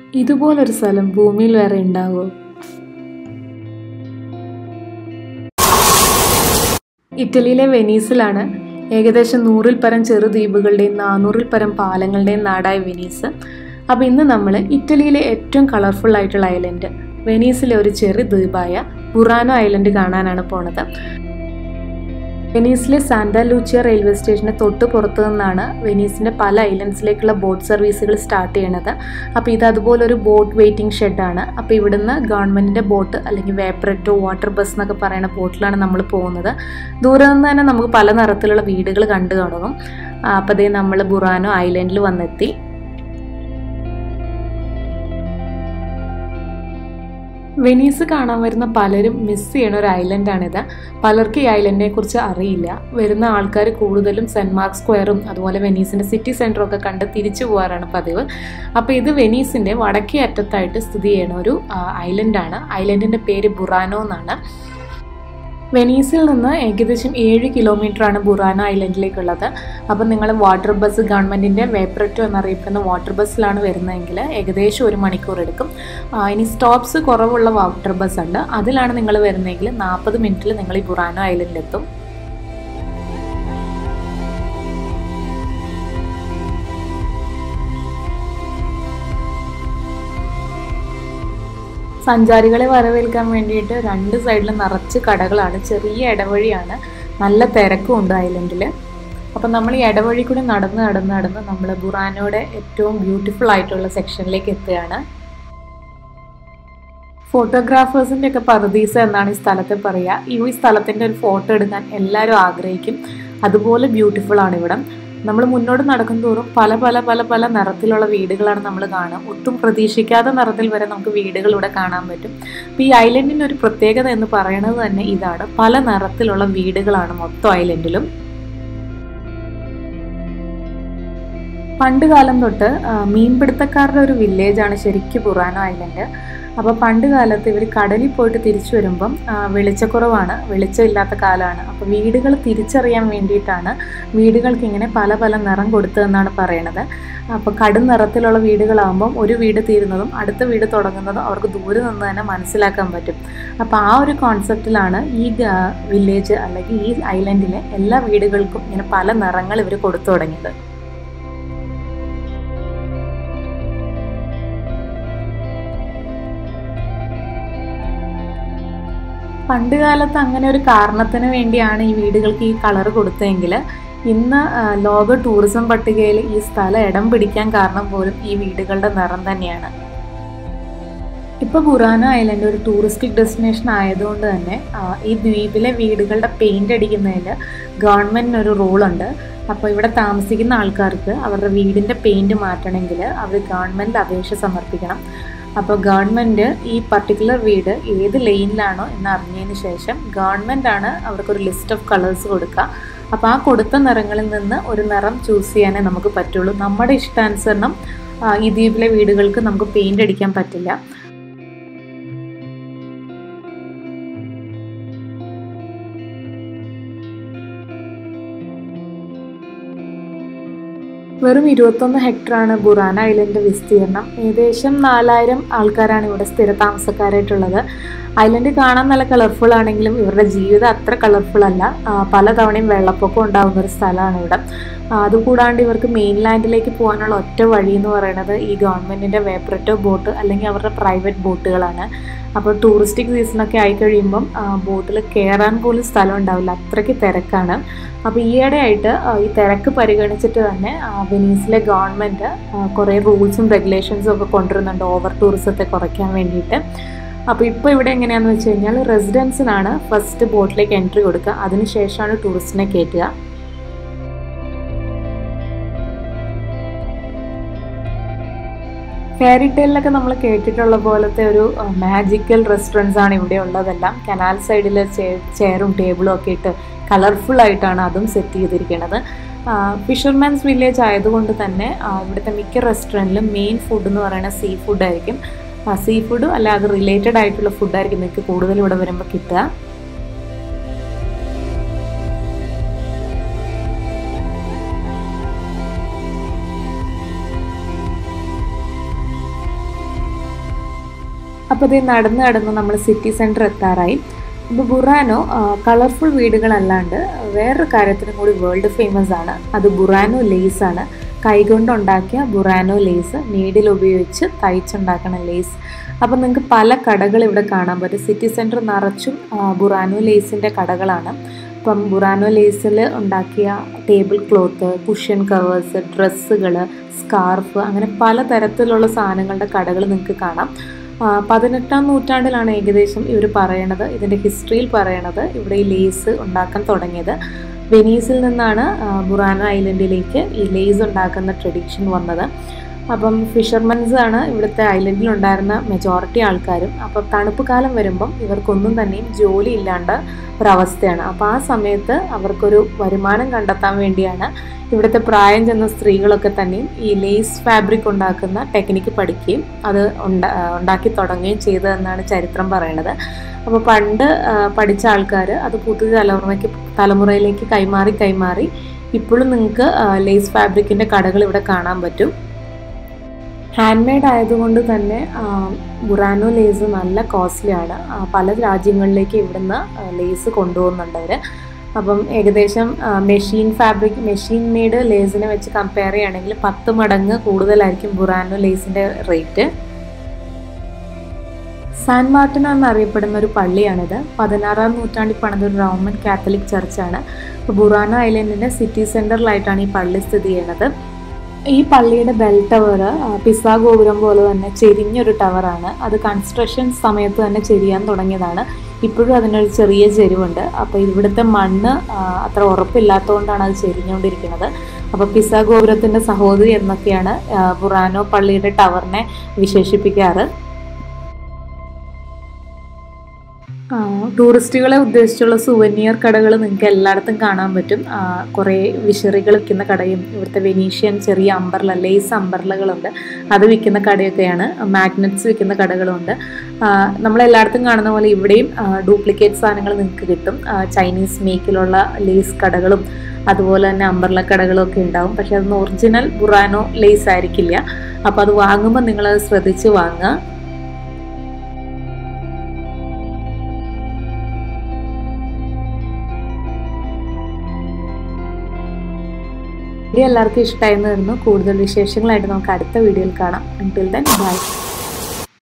ഇതുപോലൊരു സ്ഥലം ഭൂമിയിൽ വേറെ ഉണ്ടാവോ ഇറ്റലിയിലെ വെനീസിലാണ് ഏകദേശം നൂറിൽ പരം ചെറുദ്വീപുകളുടെയും നാനൂറിൽ പരം പാലങ്ങളുടെയും നാടായ വെനീസ് അപ്പോൾ ഇന്ന് നമ്മൾ ഇറ്റലിയിലെ ഏറ്റവും കളർഫുൾ ആയിട്ടുള്ള ഐലൻഡ് വെനീസിലെ ഒരു ചെറു ദ്വീപായ ബുറാനോ ഐലൻഡ് കാണാനാണ് പോണത് വെനീസിലെ സാന്റാ ലൂച്ചിയ റെയിൽവേ സ്റ്റേഷന് തൊട്ട് പുറത്തു നിന്നാണ് വെനീസിൻ്റെ പല ഐലൻഡ്സിലേക്കുള്ള ബോട്ട് സർവീസുകൾ സ്റ്റാർട്ട് ചെയ്യണത് അപ്പോൾ ഇത് അതുപോലൊരു ബോട്ട് വെയിറ്റിംഗ് ഷെഡാണ് അപ്പോൾ ഇവിടുന്ന് ഗവൺമെൻറ്റിൻ്റെ ബോട്ട് അല്ലെങ്കിൽ വേപ്പററ്റോ വാട്ടർ ബസ് എന്നൊക്കെ പറയുന്ന ബോട്ടിലാണ് നമ്മൾ പോകുന്നത് ദൂരെ നിന്ന് തന്നെ നമുക്ക് പല നിറത്തിലുള്ള വീടുകൾ കണ്ടു തുടങ്ങും അപ്പോൾ അതേ നമ്മൾ ബുറാനോ ഐലൻഡിൽ വന്നെത്തി വെനീസ് കാണാൻ വരുന്ന പലരും മിസ് ചെയ്യണ ഒരു ഐലൻഡാണിത് പലർക്കും ഈ ഐലൻഡിനെ കുറിച്ച് അറിയില്ല വരുന്ന ആൾക്കാർ കൂടുതലും സെൻറ്റ് മാർക്ക് സ്ക്വയറും അതുപോലെ വെനീസിൻ്റെ സിറ്റി സെൻറ്ററും ഒക്കെ കണ്ട് തിരിച്ചു പോകാറാണ് പതിവ് അപ്പോൾ ഇത് വെനീസിൻ്റെ വടക്കേ അറ്റത്തായിട്ട് സ്ഥിതി ചെയ്യണ ഒരു ഐലൻഡാണ് ഐലൻഡിൻ്റെ പേര് ബുറാനോ എന്നാണ് വെനീസിൽ നിന്ന് ഏകദേശം ഏഴ് കിലോമീറ്ററാണ് ബുറാന ഐലൻഡിലേക്കുള്ളത് അപ്പം നിങ്ങൾ വാട്ടർ ബസ് ഗവൺമെൻറ്റിൻ്റെ വേപ്പററ്റോ എന്നറിയപ്പെടുന്ന വാട്ടർ ബസ്സിലാണ് വരുന്നതെങ്കിൽ ഏകദേശം ഒരു മണിക്കൂർ എടുക്കും ഇനി സ്റ്റോപ്സ് കുറവുള്ള വാട്ടർ ബസ് ഉണ്ട് അതിലാണ് നിങ്ങൾ വരുന്നതെങ്കിൽ നാൽപ്പത് മിനിറ്റിൽ നിങ്ങൾ ഈ ബുറാനോ ഐലൻഡിലെത്തും സഞ്ചാരികളെ വരവേൽക്കാൻ വേണ്ടിയിട്ട് രണ്ട് സൈഡിലും നിറച്ച് കടകളാണ് ചെറിയ ഇടവഴിയാണ് നല്ല തിരക്കും ഉണ്ട് ഐലൻഡിൽ അപ്പം നമ്മൾ ഈ ഇടവഴി കൂടി നടന്ന് നടന്ന് നടന്ന് നമ്മൾ ബുറാനോയുടെ ഏറ്റവും ബ്യൂട്ടിഫുൾ ആയിട്ടുള്ള സെക്ഷനിലേക്ക് എത്തുകയാണ് ഫോട്ടോഗ്രാഫേഴ്സിൻ്റെ ഒക്കെ പർദീസ എന്നാണ് ഈ സ്ഥലത്തെ പറയുക ഈ സ്ഥലത്തിൻ്റെ ഒരു ഫോട്ടോ എടുക്കാൻ എല്ലാവരും ആഗ്രഹിക്കും അതുപോലെ ബ്യൂട്ടിഫുൾ ആണ് ഇവിടം നമ്മൾ മുന്നോട്ട് നടക്കും തോറും പല പല പല പല നിറത്തിലുള്ള വീടുകളാണ് നമ്മൾ കാണുക ഒട്ടും പ്രതീക്ഷിക്കാത്ത നിറത്തിൽ വരെ നമുക്ക് വീടുകൾ ഇവിടെ കാണാൻ പറ്റും അപ്പോൾ ഈ ഐലൻഡിൻ്റെ ഒരു പ്രത്യേകത എന്ന് പറയുന്നത് തന്നെ ഇതാണ് പല നിറത്തിലുള്ള വീടുകളാണ് മൊത്തം ഐലൻഡിലും പണ്ട് കാലം തൊട്ട് മീൻപിടുത്തക്കാരുടെ ഒരു വില്ലേജാണ് ശരിക്കും ബുറാനോ ഐലൻഡ് അപ്പോൾ പണ്ട് കാലത്ത് ഇവർ കടലിൽ പോയിട്ട് തിരിച്ചു വരുമ്പം വെളിച്ചക്കുറവാണ് വെളിച്ചമില്ലാത്ത കാലമാണ് അപ്പോൾ വീടുകൾ തിരിച്ചറിയാൻ വേണ്ടിയിട്ടാണ് വീടുകൾക്ക് ഇങ്ങനെ പല പല നിറം കൊടുത്തതെന്നാണ് പറയണത് അപ്പോൾ കടും നിറത്തിലുള്ള വീടുകളാകുമ്പം ഒരു വീട് തീരുന്നതും അടുത്ത വീട് തുടങ്ങുന്നതും അവർക്ക് ദൂരെ നിന്ന് തന്നെ മനസ്സിലാക്കാൻ പറ്റും അപ്പോൾ ആ ഒരു കോൺസെപ്റ്റിലാണ് ഈ വില്ലേജ് അല്ലെങ്കിൽ ഈ ഐലൻഡിലെ എല്ലാ വീടുകൾക്കും ഇങ്ങനെ പല നിറങ്ങൾ ഇവർ കൊടുത്തു തുടങ്ങിയത് പണ്ട് കാലത്ത് അങ്ങനെ ഒരു കാരണത്തിന് വേണ്ടിയാണ് ഈ വീടുകൾക്ക് ഈ കളർ കൊടുത്തതെങ്കിൽ ഇന്ന് ലോക ടൂറിസം പട്ടികയിൽ ഈ സ്ഥലം ഇടം പിടിക്കാൻ കാരണം പോലും ഈ വീടുകളുടെ നിറം തന്നെയാണ് ഇപ്പോൾ ബുറാന ഐലൻഡ് ഒരു ടൂറിസ്റ്റിക് ഡെസ്റ്റിനേഷൻ ആയതുകൊണ്ട് തന്നെ ഈ ദ്വീപിലെ വീടുകളുടെ പെയിൻ്റ് അടിക്കുന്നതിൽ ഗവൺമെൻറ്റിന് ഒരു റോളുണ്ട് അപ്പോൾ ഇവിടെ താമസിക്കുന്ന ആൾക്കാർക്ക് അവരുടെ വീടിൻ്റെ പെയിൻറ് മാറ്റണമെങ്കിൽ അവർ ഗവൺമെൻറ്റിൽ അപേക്ഷ സമർപ്പിക്കണം അപ്പോൾ ഗവൺമെൻറ് ഈ പർട്ടിക്കുലർ വീട് ഏത് ലൈനിലാണോ എന്ന് അറിഞ്ഞതിന് ശേഷം ഗവൺമെൻറ്റാണ് അവർക്കൊരു ലിസ്റ്റ് ഓഫ് കളേഴ്സ് കൊടുക്കുക അപ്പോൾ ആ കൊടുത്ത നിറങ്ങളിൽ നിന്ന് ഒരു നിറം ചൂസ് ചെയ്യാനേ നമുക്ക് പറ്റുള്ളൂ നമ്മുടെ ഇഷ്ടാനുസരണം ഈ ദ്വീപിലെ വീടുകൾക്ക് നമുക്ക് പെയിൻ്റ് അടിക്കാൻ പറ്റില്ല വെറും ഇരുപത്തൊന്ന് ഹെക്ടറാണ് ബുറാന ഐലൻഡ് വിസ്തീർണം ഏകദേശം നാലായിരം ആൾക്കാരാണ് ഇവിടെ സ്ഥിര താമസക്കാരായിട്ടുള്ളത് ഐലൻഡ് കാണാൻ നല്ല കളർഫുൾ ആണെങ്കിലും ഇവരുടെ ജീവിതം അത്ര കളർഫുൾ അല്ല പലതവണയും വെള്ളപ്പൊക്കം ഉണ്ടാകുന്ന ഒരു സ്ഥലമാണ് ഇവിടെ അതുകൂടാണ്ട് ഇവർക്ക് മെയിൻലാൻഡിലേക്ക് പോകാനുള്ള ഒറ്റ വഴി എന്ന് പറയുന്നത് ഈ ഗവൺമെൻറ്റിൻ്റെ വേപ്പററ്റോ ബോട്ട് അല്ലെങ്കിൽ അവരുടെ പ്രൈവറ്റ് ബോട്ടുകളാണ് അപ്പോൾ ടൂറിസ്റ്റിക് സീസണൊക്കെ ആയി കഴിയുമ്പം ബോട്ടിൽ കയറാൻ പോലും സ്ഥലം ഉണ്ടാവില്ല അത്രയ്ക്ക് തിരക്കാണ് അപ്പോൾ ഈയിടെയായിട്ട് ഈ തിരക്ക് പരിഗണിച്ചിട്ട് തന്നെ വെനീസിലെ ഗവൺമെൻറ് കുറേ റൂൾസും റെഗുലേഷൻസും ഒക്കെ കൊണ്ടുവരുന്നുണ്ട് ഓവർ ടൂറിസത്തെ കുറയ്ക്കാൻ വേണ്ടിയിട്ട് അപ്പോൾ ഇപ്പോൾ ഇവിടെ എങ്ങനെയാണെന്ന് വെച്ച് കഴിഞ്ഞാൽ റെസിഡൻസിനാണ് ഫസ്റ്റ് ബോട്ടിലേക്ക് എൻട്രി കൊടുക്കുക അതിനുശേഷമാണ് ടൂറിസ്റ്റിനെ കയറ്റുക ഫെയറി ടെയിലൊക്കെ നമ്മൾ കേട്ടിട്ടുള്ള പോലത്തെ ഒരു മാജിക്കൽ റെസ്റ്റോറൻറ്റ്സ് ആണ് ഇവിടെ ഉള്ളതെല്ലാം കനാൽ സൈഡിൽ ചെയറും ടേബിളും ഒക്കെ ഇട്ട് കളർഫുൾ ആയിട്ടാണ് അതും സെറ്റ് ചെയ്തിരിക്കുന്നത് ഫിഷർമാൻസ് വില്ലേജ് ആയതുകൊണ്ട് തന്നെ ഇവിടുത്തെ മിക്ക റെസ്റ്റോറൻറ്റിലും മെയിൻ ഫുഡ് എന്ന് പറയുന്നത് സീ ഫുഡായിരിക്കും സീ ഫുഡും അല്ല അത് റിലേറ്റഡ് ആയിട്ടുള്ള ഫുഡായിരിക്കും നിങ്ങൾക്ക് കൂടുതൽ ഇവിടെ വരുമ്പോൾ കിട്ടുക അപ്പോൾ ഇത് നടന്ന് നടന്ന് നമ്മൾ സിറ്റി സെൻറ്റർ എത്താറായി ഇപ്പോൾ ബുറാനോ കളർഫുൾ വീടുകളല്ലാണ്ട് വേറൊരു കാര്യത്തിനും കൂടി വേൾഡ് ഫേമസ് ആണ് അത് ബുറാനോ ലേസ് ആണ് കൈകൊണ്ട് ഉണ്ടാക്കിയ ബുറാനോ ലേസ് നീഡിൽ ഉപയോഗിച്ച് തയ്ച്ചുണ്ടാക്കണ ലേസ് അപ്പം നിങ്ങൾക്ക് പല കടകൾ ഇവിടെ കാണാൻ പറ്റും സിറ്റി സെൻറ്റർ നിറച്ചും ആ, ബുറാനോ ലേസിൻ്റെ കടകളാണ് ഇപ്പം ബുറാനോ ലേസിൽ ഉണ്ടാക്കിയ ടേബിൾ ക്ലോത്ത് കുഷ്യൻ കവേഴ്സ് ഡ്രസ്സുകൾ സ്കാർഫ് അങ്ങനെ പല തരത്തിലുള്ള സാധനങ്ങളുടെ കടകൾ നിങ്ങൾക്ക് കാണാം ആ, പതിനെട്ടാം നൂറ്റാണ്ടിലാണ് ഏകദേശം ഇവർ പറയണത് ഇതിൻ്റെ ഹിസ്റ്ററിയിൽ പറയണത് ഇവിടെ ഈ ലേസ് ഉണ്ടാക്കാൻ തുടങ്ങിയത് വെനീസിൽ നിന്നാണ് ആ, ബുറാന ഐലൻഡിലേക്ക് ഈ ലേസ് ഉണ്ടാക്കുന്ന ട്രഡീഷൻ വന്നത് അപ്പം ഫിഷർമൻസ് ആണ് ഇവിടുത്തെ ഐലൻഡിൽ ഉണ്ടായിരുന്ന മെജോറിറ്റി ആൾക്കാരും അപ്പം തണുപ്പ് കാലം വരുമ്പം ഇവർക്കൊന്നും തന്നെയും ജോലി ഇല്ലാണ്ട് ഒരവസ്ഥയാണ് അപ്പോൾ ആ സമയത്ത് അവർക്കൊരു വരുമാനം കണ്ടെത്താൻ വേണ്ടിയാണ് ഇവിടുത്തെ പ്രായം ചെന്ന സ്ത്രീകളൊക്കെ തന്നെയും ഈ ലേസ് ഫാബ്രിക് ഉണ്ടാക്കുന്ന ടെക്നിക്ക് പഠിക്കുകയും അത് ഉണ്ടാ ഉണ്ടാക്കി തുടങ്ങുകയും ചെയ്തതെന്നാണ് ചരിത്രം പറയണത് അപ്പോൾ പണ്ട് ആ, പഠിച്ച ആൾക്കാർ അത് പുതിയ തലമുറയ്ക്ക് തലമുറയിലേക്ക് കൈമാറി കൈമാറി ഇപ്പോഴും നിങ്ങൾക്ക് ലേസ് ഫാബ്രിക്കിൻ്റെ കടകൾ ഇവിടെ കാണാൻ പറ്റും ഹാൻഡ് മെയ്ഡ് ആയതുകൊണ്ട് തന്നെ ആ, ബുറാനോ ലേസ് നല്ല കോസ്റ്റ്ലി ആണ് ആ, പല രാജ്യങ്ങളിലേക്ക് ഇവിടുന്ന് ആ, ലേസ് കൊണ്ടുപോകുന്നുണ്ട് അവർ അപ്പം ഏകദേശം ആ, മെഷീൻ ഫാബ്രിക് മെഷീൻ മെയ്ഡ് ലേസിനെ വെച്ച് കമ്പയർ ചെയ്യുകയാണെങ്കിൽ പത്ത് മടങ്ങ് കൂടുതലായിരിക്കും ബുറാനോ ലേസിൻ്റെ റേറ്റ് സാൻ മാർട്ടിനോ എന്നറിയപ്പെടുന്ന ഒരു പള്ളിയാണിത് പതിനാറാം നൂറ്റാണ്ടിൽ പണിത ഒരു റോമൻ കാത്തലിക് ചർച്ചാണ് അപ്പോൾ ബുറാനോ ഐലൻഡിൻ്റെ സിറ്റി സെൻറ്ററിലായിട്ടാണ് ഈ പള്ളി സ്ഥിതി ചെയ്യുന്നത് ഈ പള്ളിയുടെ ബെൽ ടവർ പിസ ഗോപുരം പോലെ തന്നെ ചെരിഞ്ഞൊരു ടവറാണ് അത് കൺസ്ട്രക്ഷൻ സമയത്ത് തന്നെ ചെരിയാൻ തുടങ്ങിയതാണ് ഇപ്പോഴും അതിനൊരു ചെറിയ ചെരിവുണ്ട് അപ്പോൾ ഇവിടുത്തെ മണ്ണ് ആ, അത്ര ഉറപ്പില്ലാത്തതുകൊണ്ടാണ് അത് ചെരിഞ്ഞുകൊണ്ടിരിക്കുന്നത് അപ്പോൾ പിസ ഗോപുരത്തിൻ്റെ സഹോദരി എന്നൊക്കെയാണ് ആ, ബുറാനോ പള്ളിയുടെ ടവറിനെ വിശേഷിപ്പിക്കാറ് ആ, ടൂറിസ്റ്റുകളെ ഉദ്ദേശിച്ചുള്ള സുവനിയർ കടകൾ നിങ്ങൾക്ക് എല്ലായിടത്തും കാണാൻ പറ്റും ആ, കുറേ വിഷറികൾ വിൽക്കുന്ന കടയും ഇവിടുത്തെ വെനീഷ്യൻ ചെറിയ അമ്പർല ലേസ് അമ്പർലകളുണ്ട് അത് വിൽക്കുന്ന കടയൊക്കെയാണ് മാഗ്നറ്റ്സ് വിൽക്കുന്ന കടകളുണ്ട് ആ, നമ്മളെല്ലായിടത്തും കാണുന്ന പോലെ ഇവിടെയും ഡ്യൂപ്ലിക്കേറ്റ് സാധനങ്ങൾ നിങ്ങൾക്ക് കിട്ടും ആ, ചൈനീസ് മേക്കിലുള്ള ലേസ് കടകളും അതുപോലെ തന്നെ അമ്പർല കടകളും ഒക്കെ ഉണ്ടാവും പക്ഷെ അതൊന്നും ഒറിജിനൽ ബുറാനോ ലേസ് ആയിരിക്കില്ല അപ്പോൾ അത് വാങ്ങുമ്പോൾ നിങ്ങളത് ശ്രദ്ധിച്ച് വാങ്ങുക വീഡിയോ എല്ലാവർക്കും ഇഷ്ടമായിരുന്നു കൂടുതൽ വിശേഷങ്ങളായിട്ട് നമുക്ക് അടുത്ത വീഡിയോയിൽ കാണാം അൻറ്റിൽ ദെൻ ബൈ